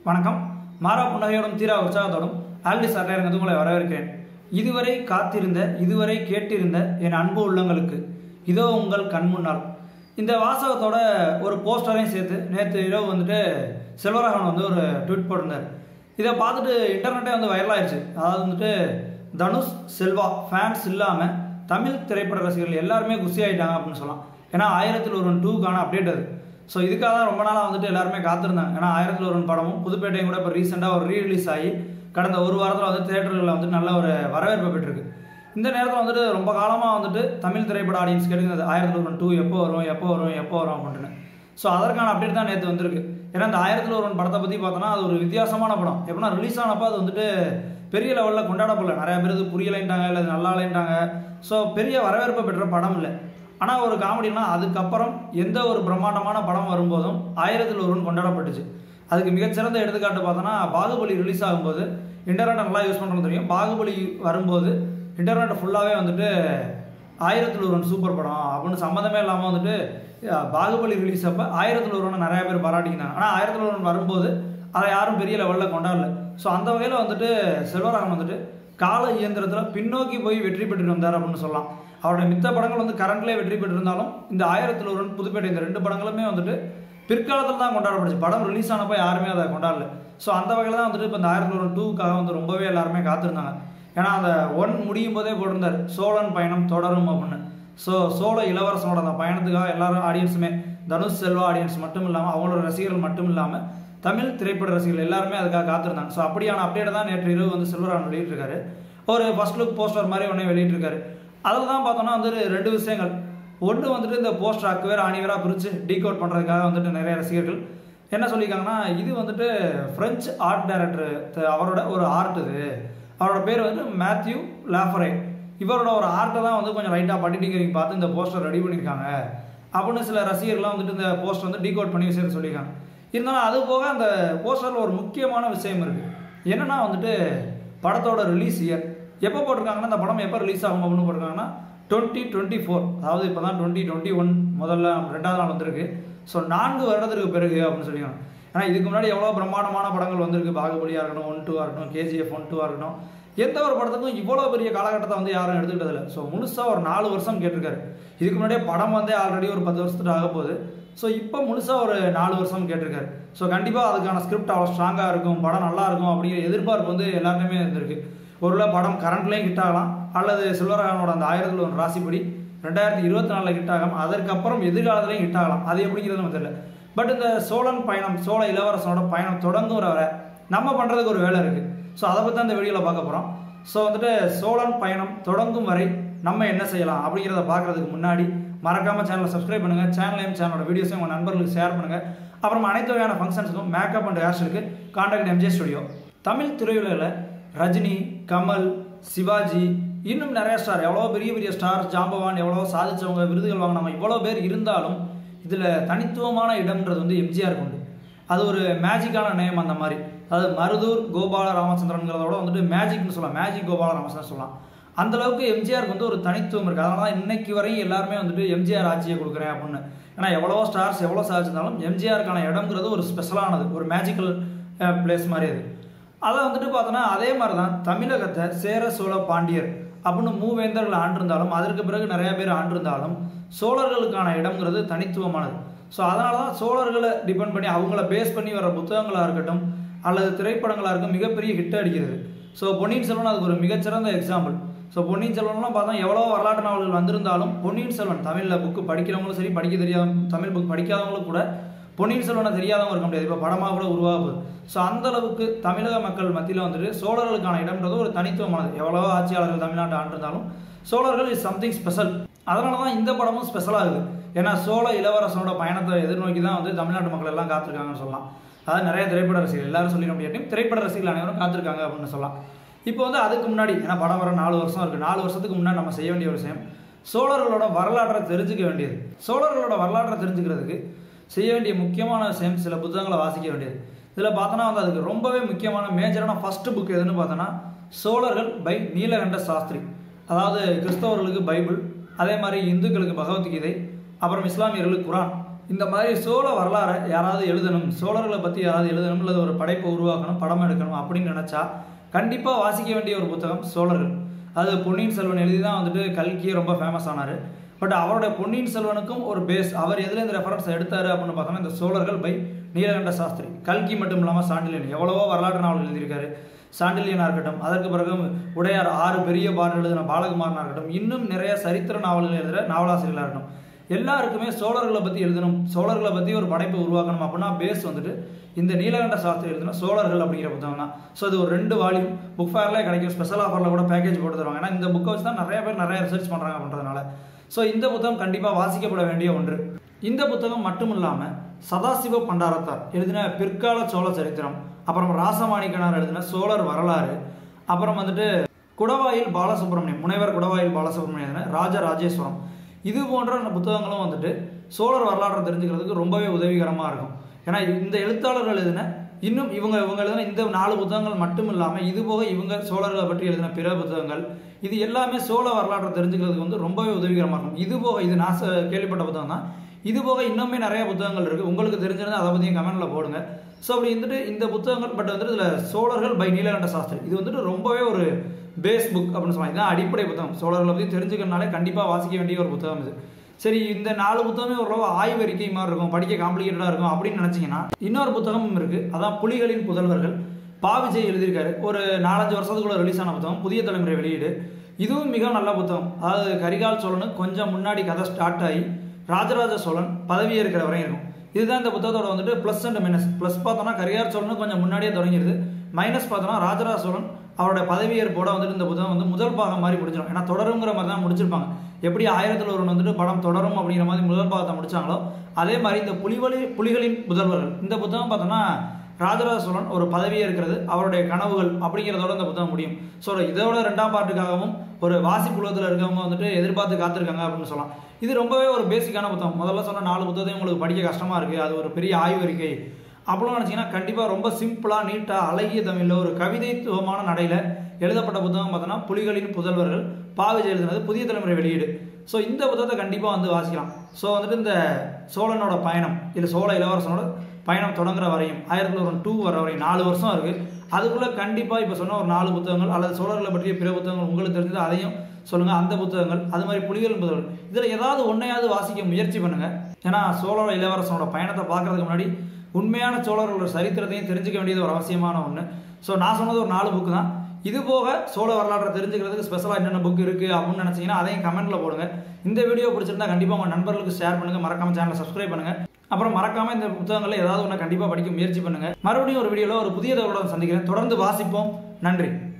வணக்கம் மாறா புன்னகையோடும் தீரா உற்சாகத்தோடும் ஆல்டி சர்க்காரங்கிறது உங்களை வரவேற்கிறேன் இதுவரை காத்திருந்த இதுவரை கேட்டிருந்த என் அன்பு உள்ளங்களுக்கு இதோ உங்கள் கண் முன்னால் இந்த வாசகத்தோட ஒரு போஸ்டரையும் சேர்த்து நேற்று இரவு வந்துட்டு செல்வராகவன் வந்து ஒரு ட்வீட் போட்டிருந்தார் இதை பார்த்துட்டு இன்டர்நெட்டே வந்து வைரல் ஆயிடுச்சு அதாவது வந்துட்டு தனுஷ் செல்வா ஃபேன்ஸ் இல்லாமல் தமிழ் திரைப்பட ரசிகர்கள் எல்லாருமே குசி ஆயிட்டாங்க அப்படின்னு சொல்லலாம் ஏன்னா ஆயிரத்தில் ஒருவன் டூக்கான அப்டேட் அது ஸோ இதுக்காக தான் ரொம்ப நாளாக வந்துட்டு எல்லாருமே காத்திருந்தாங்க ஏன்னா ஆயிரத்தில் ஒருவன் படமும் புதுப்பேட்டையும் கூட இப்போ ரீசெண்டாக ஒரு ரீ ரிலீஸ் ஆகி கடந்த ஒரு வாரத்தில் வந்து தேட்டர்களில் வந்துட்டு நல்ல ஒரு வரவேற்பு பெற்றிருக்கு இந்த நேரத்தில் வந்துட்டு ரொம்ப காலமாக வந்துட்டு தமிழ் திரைப்பட ஆடியன்ஸ் கேட்டுக்கிறது ஆயிரத்தில் ஒருவன் டூ எப்போ வரும் எப்போ வரும் எப்போ வரும் அப்படின்னு ஸோ அதற்கான அப்டேட் தான் நேற்று வந்திருக்கு ஏன்னா இந்த ஆயிரத்தில் ஒருவன் படத்தை பற்றி பார்த்தோன்னா அது ஒரு வித்தியாசமான படம் எப்படின்னா ரிலீஸ் ஆனப்போ அது வந்துட்டு பெரிய லெவலில் கொண்டாடப்படல நிறைய பேர் இது புரியலைன்ட்டாங்க இல்லை இது நல்லா இல்லைன்ட்டாங்க ஸோ பெரிய வரவேற்பு பெற்ற படம் இல்லை ஆனால் ஒரு காமெடினா அதுக்கப்புறம் எந்த ஒரு பிரம்மாண்டமான படம் வரும்போதும் ஆயிரத்தில் ஒருவன் கொண்டாடப்பட்டுச்சு அதுக்கு மிகச்சிறந்த எடுத்துக்காட்டு பார்த்தோன்னா பாகுபலி ரிலீஸ் ஆகும்போது இன்டர்நெட்டை நல்லா யூஸ் பண்ணுறது தெரியும் பாகுபலி வரும்போது இன்டர்நெட் ஃபுல்லாகவே வந்துட்டு ஆயிரத்தில் ஒருவன் சூப்பர் படம் அப்படின்னு சம்மந்தமே இல்லாமல் வந்துட்டு அஹ், பாகுபலி ரிலீஸ் அப்போ ஆயிரத்தில் ஒருவனை நிறைய பேர் பாராட்டிக்கினாங்க ஆனால் ஆயிரத்தில் ஒருவன் வரும்போது அதை யாரும் பெரிய லெவலில் கொண்டாடல ஸோ அந்த வகையில் வந்துட்டு செல்வராகவன் வந்துட்டு கால இயந்திரத்தில் பின்னோக்கி போய் வெற்றி பெற்றுட்டு வந்தார் அப்படின்னு சொல்லலாம் அவருடைய மித்த படங்கள் வந்து கரண்ட்லேயே வெற்றி பெற்றிருந்தாலும் இந்த ஆயிரத்தில் ஒருவன் புதுப்பேட்டை இந்த ரெண்டு படங்களுமே வந்துட்டு பிற்காலத்தில் தான் கொண்டாடப்பட்டுச்சு படம் ரிலீஸ் ஆனப்போ யாருமே அதை கொண்டாடல ஸோ அந்த வகையில் தான் வந்துட்டு இப்போ இந்த ஆயிரத்தில் ஒருவன் டூக்காக வந்து ரொம்பவே எல்லாருமே காத்திருந்தாங்க ஏன்னா அந்த ஒன் முடியும் போதே போட்டிருந்தார் சோழன் பயணம் தொடரும் அப்படின்னு ஸோ சோழ இளவரசனோட அந்த பயணத்துக்காக எல்லாரும் ஆடியன்ஸுமே தனுஷ் செல்வா ஆடியன்ஸ் மட்டும் இல்லாமல் அவங்களோட ரசிகர்கள் மட்டும் இல்லாமல் தமிழ் திரைப்பட ரசிகர்கள் எல்லாருமே அதுக்காக காத்திருந்தாங்க ஸோ அப்படியான அப்டேட் தான் நேற்று இரவு வந்து செல்வராகவன் வெளியிட்டிருக்காரு ஒரு ஃபர்ஸ்ட் லுக் போஸ்டர் மாதிரி ஒன்றே வெளியிட்டிருக்காரு அதில் தான் பார்த்தோன்னா வந்து ரெண்டு விஷயங்கள் ஒன்று வந்துட்டு இந்த போஸ்டர் அக்குவேர் அணிவராக பிரித்து டீகோட் பண்ணுறதுக்காக வந்துட்டு நிறைய ரசிகர்கள் என்ன சொல்லியிருக்காங்கன்னா இது வந்துட்டு ஃப்ரெஞ்சு ஆர்ட் டைரக்டர் அவரோட ஒரு ஆர்ட் இது அவரோட பேர் வந்து மேத்யூ லாஃபரே இவரோட ஒரு ஆர்ட்டை தான் வந்து கொஞ்சம் லைட்டாக பட்டிட்டிங்கிறீங்க பார்த்து இந்த போஸ்டர் ரெடி பண்ணியிருக்காங்க அப்படின்னு சில ரசிகர்கள்லாம் வந்துட்டு இந்த போஸ்டர் வந்து டீகோட் பண்ணி விஷயத்தை சொல்லியிருக்காங்க இருந்தாலும் அது போக அந்த போஸ்டரில் ஒரு முக்கியமான விஷயம் இருக்குது என்னன்னா வந்துட்டு படத்தோட ரிலீஸ் இயர் எப்போ போட்டிருக்காங்கன்னா இந்த படம் எப்போ ரிலீஸ் ஆகும் அப்படின்னு போட்டிருக்காங்கன்னா டுவெண்ட்டி டுவெண்ட்டி ஃபோர் அதாவது இப்போ தான் டுவெண்ட்டி டுவெண்ட்டி ஒன் முதல்ல ரெண்டாவது நாள் வந்திருக்கு ஸோ நான்கு வருடத்திற்கு பிறகு அப்படின்னு சொல்லியிருக்காங்க ஏன்னா இதுக்கு முன்னாடி எவ்வளோ பிரம்மாண்டமான படங்கள் வந்திருக்கு பாகுபலியாக இருக்கட்டும் ஒன் டூவாக இருக்கட்டும் கேஜிஎஃப் ஒன் டூவாக இருக்கட்டும் எந்த ஒரு படத்துக்கும் இவ்வளோ பெரிய காலகட்டத்தை வந்து யாரும் எடுத்துக்கிட்டதில்ல ஸோ முழுசாக ஒரு நாலு வருஷம் கேட்டிருக்காரு இதுக்கு முன்னாடியே படம் வந்தே ஆல்ரெடி ஒரு பத்து வருஷத்துக்கு ஆக போகுது ஸோ இப்போ முழுசாக ஒரு நாலு வருஷம் கேட்டிருக்காரு ஸோ கண்டிப்பாக அதுக்கான ஸ்கிரிப்ட் அவ்வளோ ஸ்ட்ராங்காக இருக்கும் படம் நல்லா இருக்கும் அப்படிங்கிற எதிர்பார்ப்பு வந்து எல்லாருமே இருந்திருக்கு ஒருவேளை படம் கரண்ட்லேயும் ஹிட் ஆகலாம் அல்லது செல்வராகவனோட அந்த ஆயிரத்தில் ஒரு ராசிப்படி ரெண்டாயிரத்தி இருபத்தி நாலில் ஹிட் ஆகும் அதற்கப்புறம் எதிர்காலத்துலையும் ஹிட் ஆகலாம் அது எப்படிங்கிறது நமக்கு தெரியல பட் இந்த சோழன் பயணம் சோழ இளவரசனோட பயணம் தொடங்குற வரை நம்ம பண்ணுறதுக்கு ஒரு வேலை இருக்குது ஸோ அதை பற்றி அந்த வீடியோவில் பார்க்க போகிறோம் ஸோ வந்துட்டு சோழன் பயணம் தொடங்கும் வரை நம்ம என்ன செய்யலாம் அப்படிங்கிறத பார்க்குறதுக்கு முன்னாடி மறக்காமல் சேனலை சப்ஸ்கிரைப் பண்ணுங்கள் சேனலையும் சேனலோட வீடியோஸையும் உங்கள் நண்பர்களுக்கு ஷேர் பண்ணுங்கள் அப்புறம் அனைத்து வகையான ஃபங்க்ஷன்ஸுக்கும் மேக்கப் அண்ட் ஹேர் ஸ்டைலுக்கு காண்டாக்ட் எம்ஜே ஸ்டுடியோ தமிழ் திரையுலகில் ரஜினி கமல் சிவாஜி இன்னும் நிறைய ஸ்டார் எவ்வளோ பெரிய பெரிய ஸ்டார் ஜாம்பவான் எவ்வளோ சாதிச்சவங்க விருதுகள் வாங்கினவங்க இவ்வளோ பேர் இருந்தாலும் இதில் தனித்துவமான இடம்ன்றது வந்து எம்ஜிஆர் கொண்டு அது ஒரு மேஜிக்கான நேம் அந்த மாதிரி அதாவது மருதூர் கோபால ராமச்சந்திரன்கிறதோட வந்துட்டு மேஜிக்னு சொல்லலாம் மேஜிக் கோபால ராமச்சந்திரன் சொல்லலாம் அந்த அளவுக்கு எம்ஜிஆருக்கு வந்து ஒரு தனித்துவம் இருக்குது அதனால தான் இன்னைக்கு வரையும் எல்லாருமே வந்துட்டு எம்ஜிஆர் ஆட்சியை கொடுக்குறேன் அப்படின்னு ஏன்னா எவ்வளவோ ஸ்டார்ஸ் எவ்வளோ சாதிச்சிருந்தாலும் எம்ஜிஆருக்கான இடம்ங்கிறது ஒரு ஸ்பெஷலானது ஒரு மேஜிக்கல் பிளேஸ் மாதிரி அது அதை வந்துட்டு பார்த்தோன்னா அதே மாதிரி தான் தமிழகத்தை சேர சோழ பாண்டியர் அப்படின்னு மூவேந்தர்கள் ஆண்டிருந்தாலும் அதற்கு பிறகு நிறைய பேர் ஆண்டிருந்தாலும் சோழர்களுக்கான இடம்ங்கிறது தனித்துவமானது ஸோ அதனால தான் சோழர்களை டிபெண்ட் பண்ணி அவங்கள பேஸ் பண்ணி வர புத்தகங்களாக இருக்கட்டும் அல்லது திரைப்படங்களாக இருக்கட்டும் மிகப்பெரிய ஹிட் அடிக்கிறது ஸோ பொன்னியின் செல்வன் அதுக்கு ஒரு மிகச்சிறந்த எக்ஸாம்பிள் ஸோ பொன்னியின் செல்வன்லாம் பார்த்தா எவ்வளோ வரலாற்று நாவல்கள் வந்திருந்தாலும் பொன்னியின் செல்வன் தமிழில் புக்கு படிக்கிறவங்களும் சரி படிக்க தெரியாத தமிழ் புக் படிக்காதவங்களும் கூட பொன்னியின் செல்வனை தெரியாதவங்க இருக்க முடியாது இப்போ படமாக கூட உருவாகுது ஸோ அந்த அளவுக்கு தமிழக மக்கள் மத்தியில் வந்துட்டு சோழர்களுக்கான இடம்ன்றது ஒரு தனித்துவமானது எவ்வளவோ ஆட்சியாளர்கள் தமிழ்நாட்டை ஆண்டிருந்தாலும் சோழர்கள் இஸ் சம்திங் ஸ்பெஷல் அதனால தான் இந்த படமும் ஸ்பெஷலாகுது ஏன்னா சோழ இளவரசனோட பயணத்தை எதிர்நோக்கி தான் வந்து தமிழ்நாட்டு மக்கள் எல்லாம் காத்திருக்காங்கன்னு சொல்லலாம் அதாவது நிறைய திரைப்பட ரசிகர்கள் எல்லாரும் சொல்லிட முடியாட்டியும் திரைப்பட ரசிகர்கள் அனைவரும் காத்திருக்காங்க அப்படின்னு சொல்லலாம் இப்போ வந்து அதுக்கு முன்னாடி ஏன்னா படம் வர நாலு வருஷம் இருக்குது நாலு வருஷத்துக்கு முன்னாடி நம்ம செய்ய வேண்டிய ஒரு விஷயம் சோழர்களோட வரலாற்றை தெரிஞ்சுக்க வேண்டியது சோழர்களோட வரலாற்றை தெரிஞ்சுக்கிறதுக்கு செய்ய வேண்டிய முக்கியமான விஷயம் சில புத்தகங்களை வாசிக்க வேண்டியது இதில் பார்த்தோன்னா வந்து அதுக்கு ரொம்பவே முக்கியமான மேஜரான ஃபர்ஸ்ட் புக் எதுன்னு பார்த்தோன்னா சோழர்கள் பை நீலகண்ட சாஸ்திரி அதாவது கிறிஸ்தவர்களுக்கு பைபிள் அதே மாதிரி இந்துக்களுக்கு பகவத்கீதை அப்புறம் இஸ்லாமியர்களுக்கு குரான் இந்த மாதிரி சோழ வரலாறை யாராவது எழுதணும் சோழர்களை பற்றி யாராவது எழுதணும் அல்லது ஒரு படைப்பை உருவாக்கணும் படம் எடுக்கணும் அப்படின்னு நினச்சா கண்டிப்பாக வாசிக்க வேண்டிய ஒரு புத்தகம் சோழர்கள் அது பொன்னியின் செல்வன் எழுதி தான் வந்துட்டு கல்கியே ரொம்ப ஃபேமஸ் ஆனார் பட் அவரோட பொன்னியின் செல்வனுக்கும் ஒரு பேஸ் அவர் எதுல இந்த ரெஃபரன்ஸ் எடுத்தாரு அப்படின்னு பார்த்தோம்னா இந்த சோழர்கள் பை நீலகண்ட சாஸ்திரி கல்கி மட்டும் இல்லாமல் சாண்டிலியன் எவ்வளவோ வரலாற்று நாவல் எழுதியிருக்காரு சாண்டிலியனாக இருக்கட்டும் அதற்கு பிறகு உடையார் ஆறு பெரிய பாடல் எழுதின பாலகுமாரனாக இருக்கட்டும் இன்னும் நிறைய சரித்திர நாவல்கள் எழுதுகிற நாவலாசிரியர்களாக இருக்கட்டும் எல்லாருக்குமே சோழர்களை பற்றி எழுதணும் சோழர்களை பற்றி ஒரு படைப்பை உருவாக்கணும் அப்படின்னா பேஸ் வந்துட்டு இந்த நீலகண்ட சாஸ்திரி எழுதின சோழர்கள் அப்படிங்கிற புத்தகம் தான் ஸோ இது ஒரு ரெண்டு வால்யூம் புக் ஃபேர்லேயே கிடைக்கும் ஸ்பெஷல் ஆஃபரில் கூட பேக்கேஜ் போட்டு தருவாங்க ஏன்னா இந்த புக்கை வச்சு தான் நிறைய பேர் நிறைய ரிசர்ச் பண்ணுறாங்க அப்படின்றதுனால ஸோ இந்த புத்தகம் கண்டிப்பாக வாசிக்கப்பட வேண்டிய ஒன்று இந்த புத்தகம் மட்டும் இல்லாமல் சதாசிவ பண்டாரத்தார் எழுதின பிற்கால சோழ சரித்திரம் அப்புறம் ராசமாணிக்கனார் எழுதின சோழர் வரலாறு அப்புறம் வந்துட்டு குடவாயில் பாலசுப்ரமணியம் முனைவர் குடவாயில் பாலசுப்ரமணியம் எழுதின ராஜராஜேஸ்வரம் இது போன்ற புத்தகங்களும் வந்துட்டு சோழர் வரலாற்றை தெரிஞ்சுக்கிறதுக்கு ரொம்பவே உதவிகரமாக இருக்கும் ஏன்னா இந்த எழுத்தாளர்கள் எழுதின இன்னும் இவங்க இவங்க எழுதின இந்த நாலு புத்தகங்கள் மட்டும் இல்லாமல் இது போக இவங்க சோழர்களை பற்றி எழுதின பிற புத்தகங்கள் இது எல்லாமே சோழ வரலாற்றை தெரிஞ்சுக்கிறதுக்கு வந்து ரொம்பவே உதவிகரமாக இருக்கும் இது போக இது நான் ச- கேள்விப்பட்ட புத்தகம் தான் இது போக இன்னுமே நிறைய புத்தகங்கள் இருக்குது உங்களுக்கு தெரிஞ்சிருந்தா அதை பற்றியும் கமெண்ட்டில் போடுங்க ஸோ அப்படி வந்துட்டு இந்த புத்தகங்கள் பட் வந்துட்டு இதில் சோழர்கள் பை நீலகண்ட சாஸ்திரி இது வந்துட்டு ரொம்பவே ஒரு பேஸ் புக் அப்படின்னு சொல்லலாம் இதுதான் அடிப்படை புத்தகம் சோழர்களை பற்றி தெரிஞ்சுக்கிறனாலே கண்டிப்பாக வாசிக்க வேண்டிய ஒரு புத்தகம் இது சரி இந்த நாலு புத்தகமே ஓரளவு ஆய்வறிக்கை மாதிரி இருக்கும் படிக்க காம்ப்ளிகேட்டடாக இருக்கும் அப்படின்னு நினச்சிங்கன்னா இன்னொரு புத்தகமும் இருக்குது அதான் புலிகளின் புதல்வர்கள் பா விஜய் எழுதியிருக்காரு ஒரு நாலஞ்சு வருஷத்துக்குள்ள ரிலீஸ் ஆன புத்தகம் புதிய தலைமுறை வெளியீடு இதுவும் மிக நல்ல புத்தகம் அதாவது கரிகால் சோழனுக்கு கொஞ்சம் முன்னாடி கதை ஸ்டார்ட் ஆகி ராஜராஜ சோழன் பதவி இருக்கிற வரையும் இருக்கும் இதுதான் இந்த புத்தகத்தோட வந்துட்டு ப்ளஸ் அண்ட் மைனஸ் ப்ளஸ் பார்த்தோம்னா கரிகால் சோழனும் கொஞ்சம் முன்னாடியே தொடங்கிடுது மைனஸ் பார்த்தோம்னா ராஜராஜ சோழன் அவரோட பதவியேற்போட வந்துட்டு இந்த புத்தகம் வந்து முதல் பாகம் மாதிரி முடிஞ்சிடும் ஏன்னா தொடருங்கிற மாதிரி தான் முடிச்சிருப்பாங்க எப்படி ஆயிரத்தில் ஒருவன் வந்துட்டு படம் தொடரும் அப்படிங்கிற மாதிரி முதல் பாகத்தை முடிச்சாங்களோ அதே மாதிரி இந்த புலிவலி புலிகளின் புதல்வர்கள் இந்த புத்தகம் பார்த்தோம்னா ராஜராஜ சோழன் ஒரு பதவியே இருக்கிறது அவருடைய கனவுகள் அப்படிங்கிறதோட இந்த புத்தகம் முடியும் ஸோ இதோட ரெண்டாம் பாட்டுக்காகவும் ஒரு வாசிப்புலத்தில் இருக்கவங்க வந்துட்டு எதிர்பார்த்து காத்திருக்காங்க அப்படின்னு சொல்லலாம் இது ரொம்பவே ஒரு பேசிக்கான புத்தகம் முதல்ல சொன்ன நாலு புத்தகத்தையும் உங்களுக்கு படிக்க கஷ்டமாக இருக்குது அது ஒரு பெரிய ஆய்வறிக்கை அப்படிலாம் நினச்சிங்கன்னா கண்டிப்பாக ரொம்ப சிம்பிளாக நீட்டாக அழகிய தமிழில் ஒரு கவிதைத்துவமான நடையில் எழுதப்பட்ட புத்தகம் பார்த்தோன்னா புலிகளின் புதல்வர்கள் பாவிஜய் எழுதினது புதிய தலைமுறை வெளியீடு ஸோ இந்த புத்தகத்தை கண்டிப்பாக வந்து வாசிக்கலாம் ஸோ வந்துட்டு இந்த சோழனோட பயணம் இல்லை சோழ இளவரசனோட பயணம் தொடங்குற வரையும் ஆயிரத்தி தொள்ளாயிரத்தி டூ வர வரையும் நாலு வருஷம் இருக்குது அதுக்குள்ளே கண்டிப்பாக இப்போ சொன்ன ஒரு நாலு புத்தகங்கள் அல்லது சோழர்களை பற்றிய பிற புத்தகங்கள் உங்களுக்கு தெரிஞ்சது அதையும் சொல்லுங்கள் அந்த புத்தகங்கள் அது மாதிரி புலிகளின் புத்தகங்கள் இதில் ஏதாவது ஒன்றையாவது வாசிக்க முயற்சி பண்ணுங்கள் ஏன்னா சோழ இளவரசனோட பயணத்தை பார்க்கறதுக்கு முன்னாடி உண்மையான சோழர்களோட சரித்திரத்தையும் தெரிஞ்சுக்க வேண்டியது ஒரு அவசியமான ஒன்று ஸோ நான் சொன்னது ஒரு நாலு புக்கு தான் இது போக சோழ வரலாற்றை தெரிஞ்சுக்கிறதுக்கு ஸ்பெஷலாக என்னென்ன புக் இருக்குது அப்படின்னு நினச்சிங்கன்னா அதையும் கமெண்ட்டில் போடுங்க இந்த வீடியோ பிடிச்சிருந்தா கண்டிப்பாக உங்கள் நண்பர்களுக்கு ஷேர் பண்ணுங்கள் மறக்காம சேனலை சப்ஸ்கிரைப் பண்ணுங்கள் அப்புறம் மறக்காம இந்த புத்தகங்களை ஏதாவது ஒன்று கண்டிப்பாக படிக்க முயற்சி பண்ணுங்கள் மறுபடியும் ஒரு வீடியோவில் ஒரு புதிய தகவலுடன் சந்திக்கிறேன் தொடர்ந்து வாசிப்போம் நன்றி